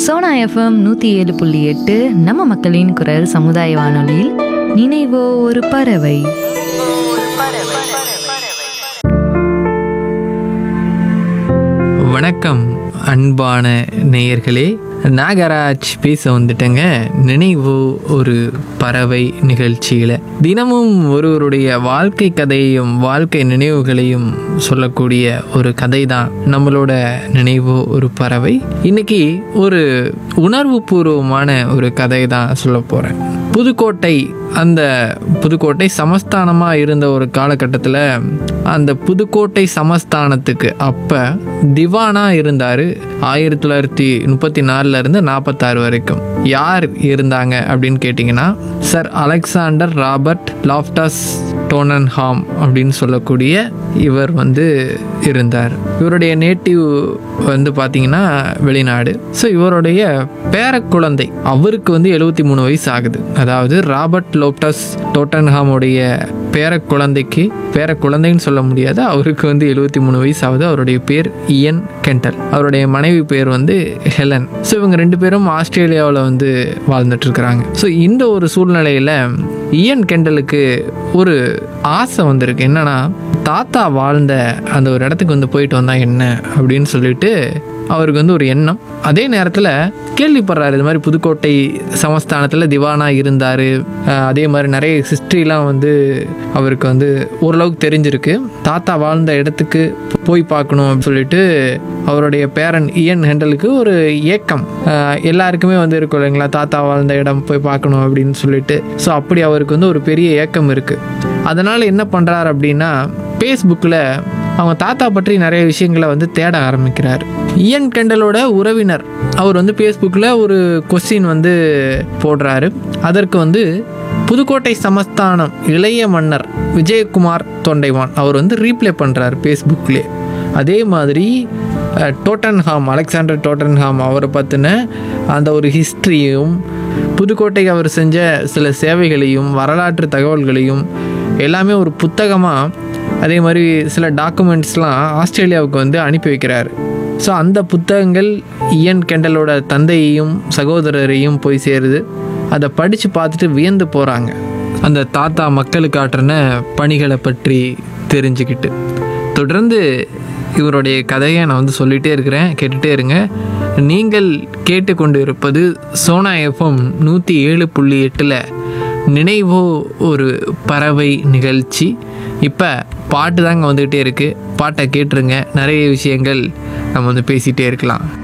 Sona FM நூற்றி ஏழு புள்ளி எட்டு நம்ம மக்களின் குரல் சமுதாய வானொலியில் நினைவோ ஒரு பறவை வணக்கம் அன்பான நேயர்களே நாகராஜ் பேச வந்துட்டேங்க நினைவு ஒரு பறவை நிகழ்ச்சியில் தினமும் ஒருவருடைய வாழ்க்கை கதையையும் வாழ்க்கை நினைவுகளையும் சொல்லக்கூடிய ஒரு கதை தான் நம்மளோட நினைவு ஒரு பறவை இன்னைக்கு ஒரு உணர்வு பூர்வமான ஒரு கதை தான் சொல்ல போகிறேன் புதுக்கோட்டை அந்த புதுக்கோட்டை சமஸ்தானமாக இருந்த ஒரு காலகட்டத்தில் அந்த புதுக்கோட்டை சமஸ்தானத்துக்கு அப்போ திவானா இருந்தார் ஆயிரத்தி தொள்ளாயிரத்தி முப்பத்தி நாலுலேருந்து நாற்பத்தாறு வரைக்கும் யார் இருந்தாங்க அப்படின்னு கேட்டிங்கன்னா sir Alexander Robert Loftus Tottenham அப்படின்னு சொல்லக்கூடிய இவர் வந்து இருந்தார் இவருடைய நேட்டிவ் வந்து பார்த்தீங்கன்னா வெளிநாடு ஸோ இவருடைய பேரக்குழந்தை அவருக்கு வந்து எழுபத்தி மூணு வயசு ஆகுது அதாவது ராபர்ட் லோப்டஸ் டோட்டன்ஹாமுடைய பேரக்குழந்தைக்கு பேரக்குழந்தைன்னு சொல்ல முடியாது அவருக்கு வந்து எழுபத்தி மூணு வயசு ஆகுது அவருடைய பேர் இயன் கெண்டல் அவருடைய மனைவி பேர் வந்து ஹெலன் ஸோ இவங்க ரெண்டு பேரும் ஆஸ்திரேலியாவில் வந்து வாழ்ந்துட்டு இருக்கிறாங்க ஸோ இந்த ஒரு சூழ்நிலையில் இயன் கெண்டலுக்கு ஒரு ஆசை வந்திருக்கு என்னன்னா தாத்தா வாழ்ந்த அந்த ஒரு இடத்துக்கு வந்து போயிட்டு வந்தா என்ன அப்படின்னு சொல்லிட்டு அவருக்கு வந்து ஒரு எண்ணம் அதே நேரத்தில் கேள்விப்படுறாரு இது மாதிரி புதுக்கோட்டை சமஸ்தானத்தில் திவானா இருந்தார் அதே மாதிரி நிறைய ஹிஸ்ட்ரிலாம் வந்து அவருக்கு வந்து ஓரளவுக்கு தெரிஞ்சிருக்கு தாத்தா வாழ்ந்த இடத்துக்கு போய் பார்க்கணும் அப்படின்னு சொல்லிட்டு அவருடைய பேரன் இயன் ஹெண்டலுக்கு ஒரு ஏக்கம் அஹ், எல்லாருக்குமே வந்து இருக்கும் இல்லைங்களா தாத்தா வாழ்ந்த இடம் போய் பார்க்கணும் அப்படின்னு சொல்லிட்டு ஸோ அப்படி அவருக்கு வந்து ஒரு பெரிய ஏக்கம் இருக்குது அதனால் என்ன பண்ணுறாரு அப்படின்னா ஃபேஸ்புக்கில் அவங்க தாத்தா பற்றி நிறைய விஷயங்களை வந்து தேட ஆரம்பிக்கிறார் இயன் கெண்டலோட உறவினர் அவர் வந்து ஃபேஸ்புக்கில் ஒரு கொஸ்டின் வந்து போடுறாரு அதற்கு வந்து புதுக்கோட்டை சமஸ்தானம் இளைய மன்னர் விஜயகுமார் தொண்டைவான் அவர் வந்து ரீப்ளே பண்ணுறாரு ஃபேஸ்புக்லேயே அதே மாதிரி அஹ், டோட்டன்ஹாம் அலெக்சாண்டர் டோட்டன்ஹாம் அவரை பற்றின அந்த ஒரு ஹிஸ்ட்ரியும் புதுக்கோட்டைக்கு அவர் செஞ்ச சில சேவைகளையும் வரலாற்று தகவல்களையும் எல்லாமே ஒரு புத்தகமாக அதே மாதிரி சில டாக்குமெண்ட்ஸ்லாம் ஆஸ்திரேலியாவுக்கு வந்து அனுப்பி வைக்கிறார் ஸோ அந்த புத்தகங்கள் இயன் கெண்டலோட தந்தையையும் சகோதரரையும் போய் சேருது அதை படித்து பார்த்துட்டு வியந்து போகிறாங்க அந்த தாத்தா மக்களுக்கு ஆற்றின பணிகளை பற்றி தெரிஞ்சுக்கிட்டு தொடர்ந்து இவருடைய கதையை நான் வந்து சொல்லிகிட்டே இருக்கிறேன் கேட்டுகிட்டே இருங்க நீங்கள் கேட்டுக்கொண்டு இருப்பது சோனா எஃப்எம் நூற்றி ஏழு புள்ளி எட்டில் நினைவோ ஒரு பறவை நிகழ்ச்சி இப்போ பாட்டு தாங்க வந்துக்கிட்டே இருக்குது பாட்டை கேட்டுருங்க நிறைய விஷயங்கள் நம்ம வந்து பேசிகிட்டே இருக்கலாம்